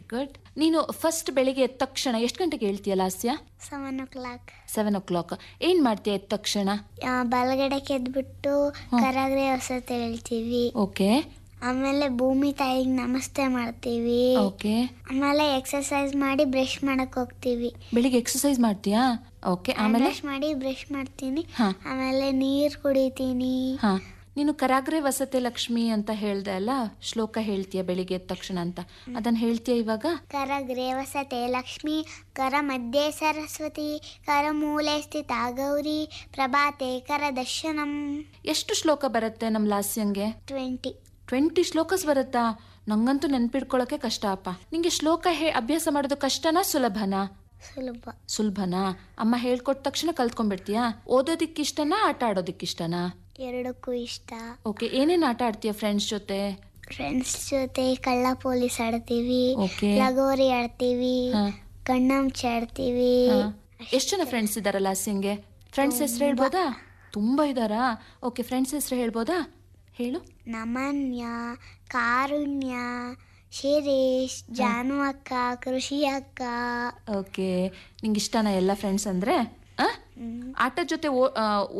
Good ನೀನು first ಬೆಳಿಗ್ಗೆ ಎದ್ದ ತಕ್ಷಣ ಎಷ್ಟು ಗಂಟೆಗೆ ಹೇಳ್ತೀಯ Lasya seven o'clock seven o'clock ಏನ್ ಮಾಡ್ತೀಯ ಎದ್ದ ತಕ್ಷಣ ಬಲಗಡೆಗೆ ಎದ್ಬಿಟ್ಟು ಕರಾಗ್ರೆ ಹೊಸತೆ ಹೇಳ್ತೀವಿ ಓಕೆ ಆಮೇಲೆ ಭೂಮಿ ತಾಯಿಗೆ ನಮಸ್ತೆ ಮಾಡ್ತೀವಿ ಓಕೆ ಆಮೇಲೆ ಎಕ್ಸರ್ಸೈಸ್ ಮಾಡಿ ಬ್ರಷ್ ಮಾಡಕ್ ಹೋಗ್ತೀವಿ ಬೆಳಿಗ್ಗೆ ಎಕ್ಸರ್ಸೈಸ್ ಮಾಡ್ತೀಯಾ ಓಕೆ ಆಮೇಲೆ ಬ್ರಷ್ ಮಾಡಿ ಬ್ರಷ್ ಮಾಡ್ತೀನಿ ಹಾ. ಆಮೇಲೆ ನೀರ್ ಕುಡಿತೀನಿ ಹಾ ನೀನು ಕರಾಗ್ರೆ ವಸತೆ ಲಕ್ಷ್ಮಿ ಅಂತ ಹೇಳ್ದೆ ಅಲ್ಲ ಶ್ಲೋಕ ಹೇಳ್ತೀಯ ಬೆಳಿಗ್ಗೆ ಎದ್ದ ತಕ್ಷಣ ಅಂತ ಅದನ್ನ ಹೇಳ್ತೀಯ ಇವಾಗ ಕರಗ್ರೆ ವಸತೆ ಲಕ್ಷ್ಮಿ ಕರ ಮಧ್ಯೆ ಸರಸ್ವತಿ ಕರ ಮೂಲೆ ಸ್ಥಿತ ಗೌರಿ ಪ್ರಭಾತೆ ಕರ ದರ್ಶನಂ ಎಷ್ಟು ಶ್ಲೋಕ ಬರುತ್ತೆ ನಮ್ ಲಾಸ್ಯಂಗೆ ಟ್ವೆಂಟಿ ಟ್ವೆಂಟಿ ಶ್ಲೋಕಸ್ ಬರುತ್ತಾ ನಂಗಂತೂ ನೆನ್ಪಿಡ್ಕೊಳಕ್ಕೆ ಕಷ್ಟ ಅಪ್ಪ ನಿಂಗೆ ಶ್ಲೋಕ ಹೇ ಅಭ್ಯಾಸ ಮಾಡೋದು ಕಷ್ಟನಾ ಸುಲಭನಾ ಸುಲಭ ಸುಲಭನಾ ಅಮ್ಮ ಹೇಳ್ಕೊಟ್ಟ ತಕ್ಷಣ ಕಲ್ತ್ಕೊಂಡ್ಬಿಡ್ತೀಯಾ ಓದೋದಿಕ್ಕಿಷ್ಟನಾ ಆಟ ಆಡೋದಿಕ್ಕಿಷ್ಟನಾ ಎರಡಕ್ಕೂ ಇಷ್ಟ ಓಕೆ ಏನೇನ್ ಆಟ ಆಡ್ತೀಯ ಫ್ರೆಂಡ್ಸ್ ಜೊತೆ ಫ್ರೆಂಡ್ಸ್ ಜೊತೆ ಕಳ್ಳ ಪೊಲೀಸ್ ಆಡ್ತೀವಿ Okay. ಲಗೋರಿ ಆಡ್ತೀವಿ ಹಾ. ಕಣ್ಣಾಮುಚ್ಚೆ ಆಡ್ತೀವಿ ಎಷ್ಟು ಜನ ಫ್ರೆಂಡ್ಸ್ ಇದಾರಲ್ಲ ಲಾಸ್ಯಂಗೆ ಫ್ರೆಂಡ್ಸ್ ಹೆಸರು ಹೇಳ್ಬೋದಾ ತುಂಬಾ ಇದಾರಾ ಓಕೆ ಫ್ರೆಂಡ್ಸ್ ಹೆಸರು ಹೇಳ್ಬೋದಾ ಹೇಳು ನಮನ್ಯ ಕಾರುಣ್ಯ ಶಿರೀಶ್ ಜಾನು ಅಕ್ಕ ಕೃಷಿ ಅಕ್ಕ ಓಕೆ ನಿಂಗೆ ಇಷ್ಟನಾ ಎಲ್ಲ ಫ್ರೆಂಡ್ಸ್ ಅಂದ್ರೆ ಆ? ಆಟದ ಜೊತೆ ಓ- ಆ,